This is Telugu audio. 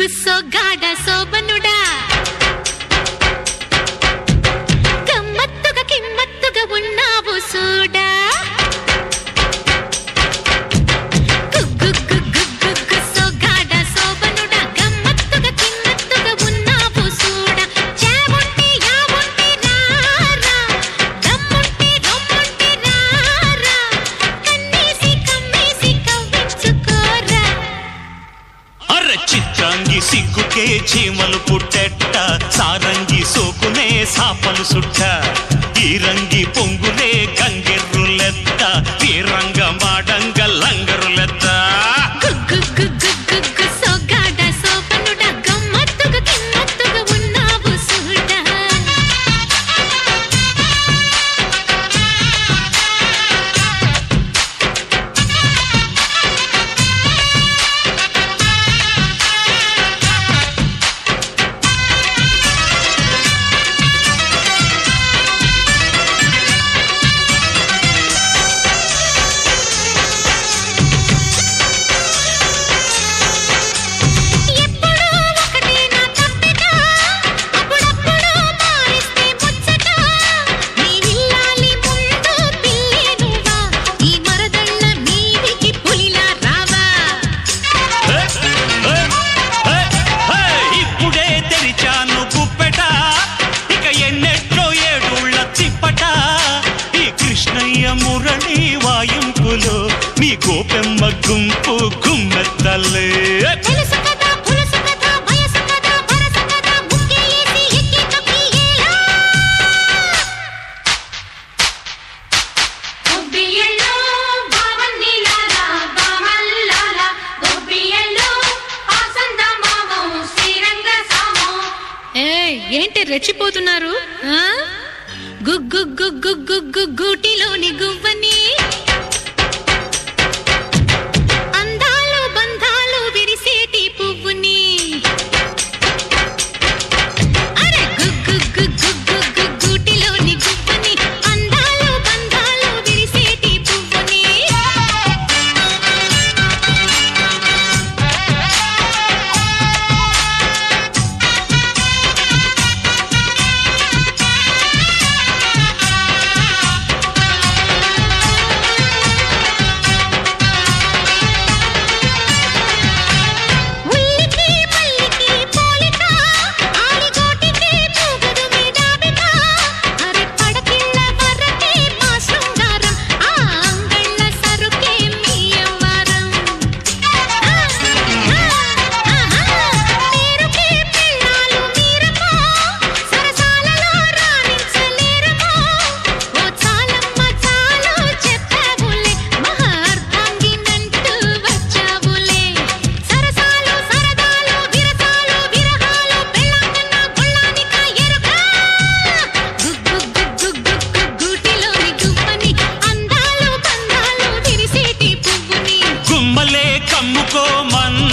గుగ్గు సోగాడ శోభనుడా గమ్మత్తుగా కిమ్మత్తుగా ఉన్నావు సూడా గుగ్గు గుగ్గు గుగ్గు సోగాడ శోభనుడా గమ్మత్తుగా కిమ్మత్తుగా ఉన్నావు సూడా చావుంటే యావుంటే రారా దమ్ముంటే రొమ్ముంటే రారా కన్నేసి కమ్మేసి కవ్వించుకోరా అర చిత్రాంగి సిగ్గుకే చీమలు పుట్టెట్ట సారంగి సోకునే సాపలు సుట్ట ఈ రంగి పొంగులే గంగెర్రులెత్త ఈ రంగ మాడంగ లంగరులెత్త గుగ్గు గుగ్గు గుగ్గు సోగాడ శోభనుడా గమ్మత్తుగా కిమ్మత్తుగా ఉన్నావు సూడా ఎప్పుడూ ఒకటే నా తప్పెట అప్పుడప్పుడు మారిస్తే ముచ్చట నీ విల్లాలి ముందు పిల్లేనువా ఈ మరదళ్ళ మీదికి పులిలా రావా హే, హే, హే, హే, ఇప్పుడే తెరిచాను గుప్పెట ఇక ఎన్నెట్లో ఏడుళ్ళ తిప్పట ఈ కృష్ణయ్య మురళి వాయింపులో మీ గోపెమ్మ గుంపు గుమ్మెత్తలే తెలుసు కదా పులుసు కదా వయసు కదా వరస కదా ముక్కేసి ఎక్కి తొక్కియేలా గొబ్బియల్లో బావన్నిలాలా బామల్లాలా గొబ్బియల్లో ఆసంద మామో శ్రీరంగ సామో ఏయ్ ఏంటి రెచ్చిపోతున్నారు ఆ? గుగ్గు గుగ్గు గుగ్గు గూటిలోని గువ్వని అందాలు బంధాలు విరిసేటి పువ్వుని అరే గుగ్గు గుగ్గు గుగ్గు గూటిలోని గువ్వని అందాలు బంధాలు విరిసేటి పువ్వుని ఉల్లికి మల్లికి పోలిక ఆలిగోటికి పూగదు మీదాబిక అరే పడకిళ్ళ వరకే మా శృంగారం ఆ అంగళ్ళ సరుకే మీ అవ్వారం పేరుకే పిల్లాలు మీరమో సరసాలలో రాణించలేరమో ఓ చాలమ్మ చాలు చెప్పావులే మహా అర్థాంగినంటూ వచ్చావులే సరసాలు సరదాలు విరసాలు విరహాలు పెళ్ళాకన్నా గొళ్ళానిక ఎరుక గుగ్గు గుగ్గు గుగ్గు గూటిలోని గువ్వని అందాలు బంధాలు విరిసేటి పువ్వుని గుమ్మలే కమ్ముకో మన్న